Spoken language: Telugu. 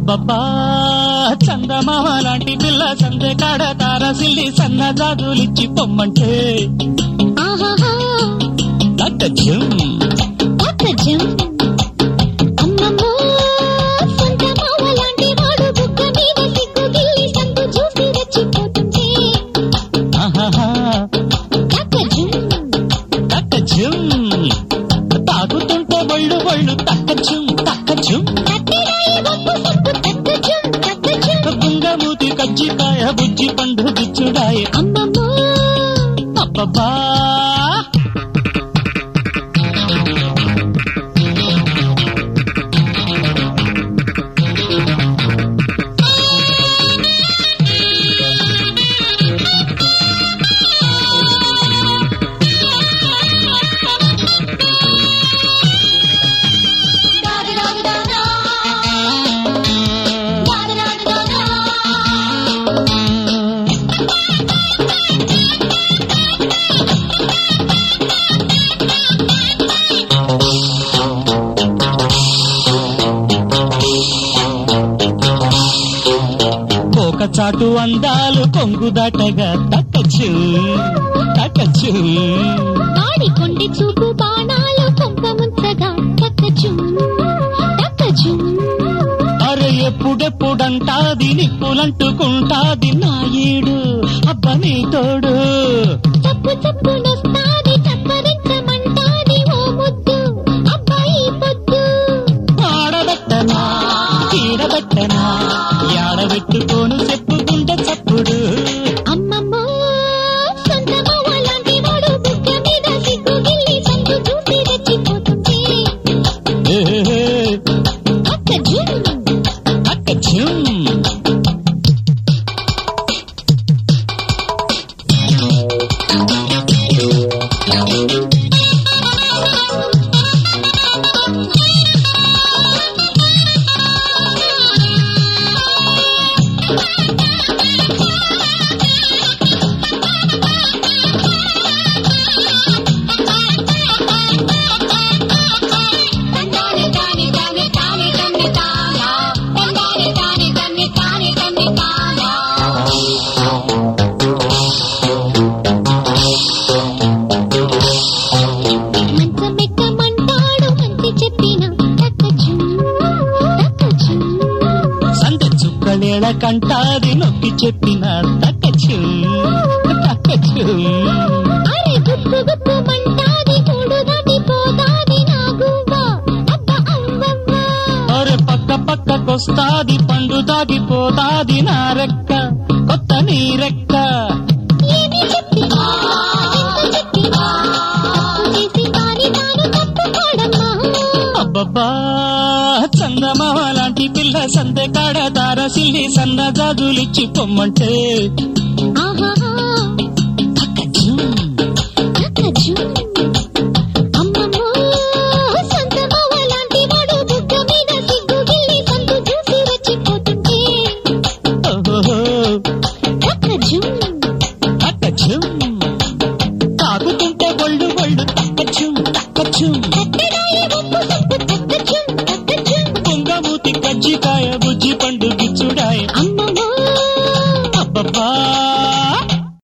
అబ్బబ్బా చందమామ లాంటి పిల్ల సందే కాడ తారసిల్లి సన్న జాజులిచ్చి పొమ్మంటే ఆహాహా దక్కజ్యం దక్కజం అమ్మమ్మో సొంత మావ లాంటి వాడు బుగ్గ మీద సిగ్గు గిల్లి సందు చూసి రెచ్చిపోతుంటే ఆహాహా దక్కజం దక్కజ్యం తాగుతుంటే ఒళ్ళు ఒళ్ళు తక్కజ్యం తక్కజ్యం కట్టెరాయి వంపు సంపు దక్కజం దక్కజం కుంగమూతి కజ్జికాయ బుజ్జి పండు బిచ్చుడాయే అమ్మమ్మో అబ్బబ్బా ఒక చాటు అందాలు కొంగు దాటగా తక్కచ్చు తక్కచ్చు వాడి కొండి చూపు బాణాలు కొంప ముంచగా దక్కజం దక్కజం అరే ఎప్పుడెప్పుడంటాది నిప్పులంటుకుంటాది నా ఈడు అబ్బ నీ తోడు చప్పు చప్పు నొస్తాది చప్పరించమంటాది ఓ ముద్దు అబ్బాయి పొద్దు ఆడబెట్టనా ఈడబెట్టనా ఆడబెట్టుకోను చెప్పుకుంటే చప్పుడు అమ్మమ్మో సొంత మావ లాంటి వాడు బుగ్గ మీద సిగ్గు గిల్లి సందు చూసి రెచ్చిపోతుంటే ఏ, దక్కజం అక్కచ్చుం. తందాని తాని తాని తాని తన్ని తానా తందాని తాని తన్ని తాని తన్ని తానా మంచమెక్కమంటాడు మంచి చెప్పిన దక్కజం దక్కజం సంత చుక్కలేళ కంటాది నొక్కి చెప్పిన తక్కచ్చు తక్కచ్చు అరే గుప్పు గుప్పు మంటాది మూడు దాటిపోతాది నా గువ్వ అబ్బ అవ్వవ్వ అరే పక్క పక్కకొస్తాది పండు దాగిపోతాది నా రెక్క కొత్త నీ రెక్క ఏమి చెప్పినా ఎంత చెప్పినా తప్పు చేసి కాని తాను తప్పుకోడమ్మా అబ్బబ్బా చందమామ లాంటి పిల్ల సందె కాడ తారసిల్లి సన్న జాజులిచ్చి పొమ్మంటే ఆహాహా